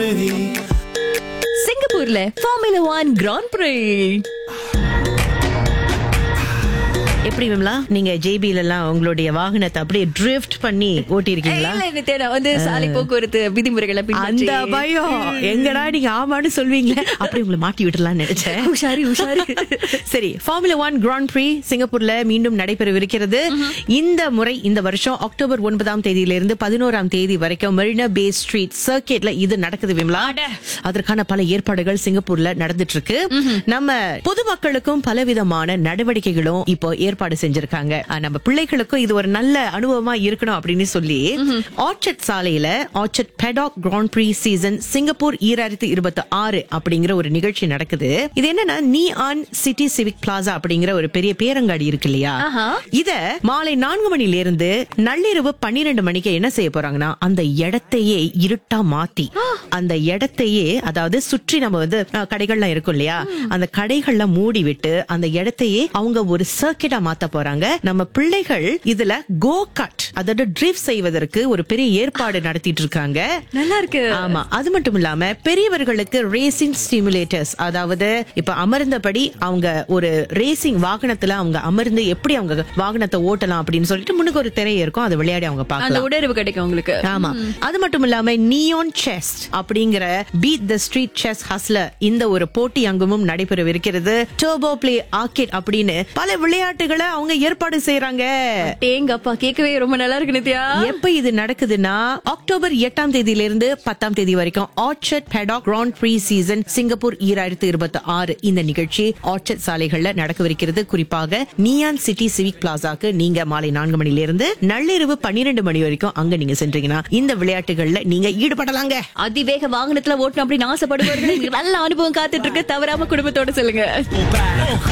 Prix. சிங்கப்பூர்ல formula one grand free எப்படி விமலா நீங்க ஜேபில எல்லாம் உங்களுடைய வாகனத்தை அப்படியே ட்ரிஃப்ட் பண்ணி ஓட்டி இருக்கீங்களா இல்ல நித்யா, நான் வந்து சாலை போக்குவரத்து விதிமுறைகளை பின்பற்றி அந்த பயம் எங்கடா நீங்க ஆமான்னு சொல்வீங்களே அப்படி உங்களை மாட்டி விட்டுலாம்னு நினைச்சேன் உஷாரி உஷாரி சரி ஃபார்முலா ஒன் கிராண்ட் ப்ரீ சிங்கப்பூர்ல மீண்டும் நடைபெறவிருக்கிறது இந்த முறை இந்த வருஷம் அக்டோபர் ஒன்பதாம் தேதியிலிருந்து பதினோராம் தேதி வரைக்கும் மெரினா பே ஸ்ட்ரீட் சர்க்கிட்ல இது நடக்குது விமலா அதற்கான பல ஏற்பாடுகள் சிங்கப்பூர்ல நடந்துட்டு இருக்கு நம்ம பொதுமக்களுக்கும் பலவிதமான நடவடிக்கைகளும் இப்போ ஏற்பாடு செஞ்சிருக்காங்க ஆஹ், நம்ம பிள்ளைகளுக்கும் இது ஒரு நல்ல அனுபவமா இருக்கணும் அப்படின்னு சொல்லி ஆர்ச்சர்ட் சாலையில Orchard Paddock Grand Prix Season Singapore ஈராயிரத்தி இருபத்தி ஆறு அப்படிங்கிற ஒரு நிகழ்ச்சி நடக்குது இது என்னன்னா நீ ஆன் சிட்டி சிவிக் பிளாசா அப்படிங்கிற ஒரு பெரிய பேரங்காடி இருக்கு இல்லையா ஆஹா. இத மாலை நான்கு மணில இருந்து நள்ளிரவு பன்னிரண்டு மணிக்கு என்ன செய்ய போறாங்கன்னா அந்த இடத்தையே இருட்டா மாத்தி அந்த இடத்தையே அதாவது சுற்றி நம்ம வந்து அஹ், கடைகள்லாம் இருக்கும் இல்லையா அந்த கடைகள்லாம் மூடி விட்டு அந்த இடத்தையே அவங்க ஒரு சர்க்கிட்டா மாத்த போறாங்க நம்ம பிள்ளைகள் இதுல கோ கட் அதாவது ட்ரிஃப்ட் செய்வதற்கு ஒரு பெரிய ஏற்பாடு நடத்திட்டு இருக்காங்க நல்லா இருக்கு ஆமா அது மட்டும் இல்லாம பெரியவர்களுக்கு ரேசிங் ஸ்டிமுலேட்டர்ஸ் அதாவது இப்ப அமர்ந்தபடி அவங்க ஒரு ரேசிங் வாகனத்துல அவங்க அமர்ந்து எப்படி அவங்க வாகனத்தை ஓட்டலாம் அப்படின்னு சொல்லிட்டு முன்னுக்கு ஒரு திரை இருக்கும் அதை விளையாடி அவங்க அந்த பார்க்கலாம் உணர்வு கிடைக்கும் உங்களுக்கு ஆமா அது மட்டும் இல்லாம நியோன் செஸ்ட் அப்படிங்கிற Beat the Street Chess Hustle இந்த ஒரு போட்டி அங்கமும் நடைபெறவிருக்கிறது டர்போ பிளே ஆர்கேட் அப்படின்னு பல விளையாட்டுகளை அவங்க ஏற்பாடு செய்யறாங்க தேங்கப்பா கேட்கவே ரொம்ப நல்லா இருக்கு நித்யா எப்ப இது நடக்குதுன்னா அக்டோபர் எட்டாம் தேதியில இருந்து பத்தாம் தேதி வரைக்கும் Orchard Paddock Grand Prix Season Singapore ஈராயிரத்தி இருபத்தி ஆறு இந்த நிகழ்ச்சி ஆர்ச்சர்ட் சாலைகள்ல நடக்கவிருக்கிறது குறிப்பாக நியான் சிட்டி சிவிக் பிளாசாக்கு நீங்க மாலை நான்கு மணில இருந்து நள்ளிரவு பன்னிரண்டு மணி வரைக்கும் அங்க நீங்க சென்றீங்கன்னா இந்த விளையாட்டுகள்ல நீங்க ஈடுபடலாங்க அதிவேக வாகனத்துல ஓட்டணும் அப்படின்னு ஆசைப்படுபவர்கள் நல்ல அனுபவம் காத்துட்டு இருக்கு தவறாம குடும்பத்தோட சொல்லுங்க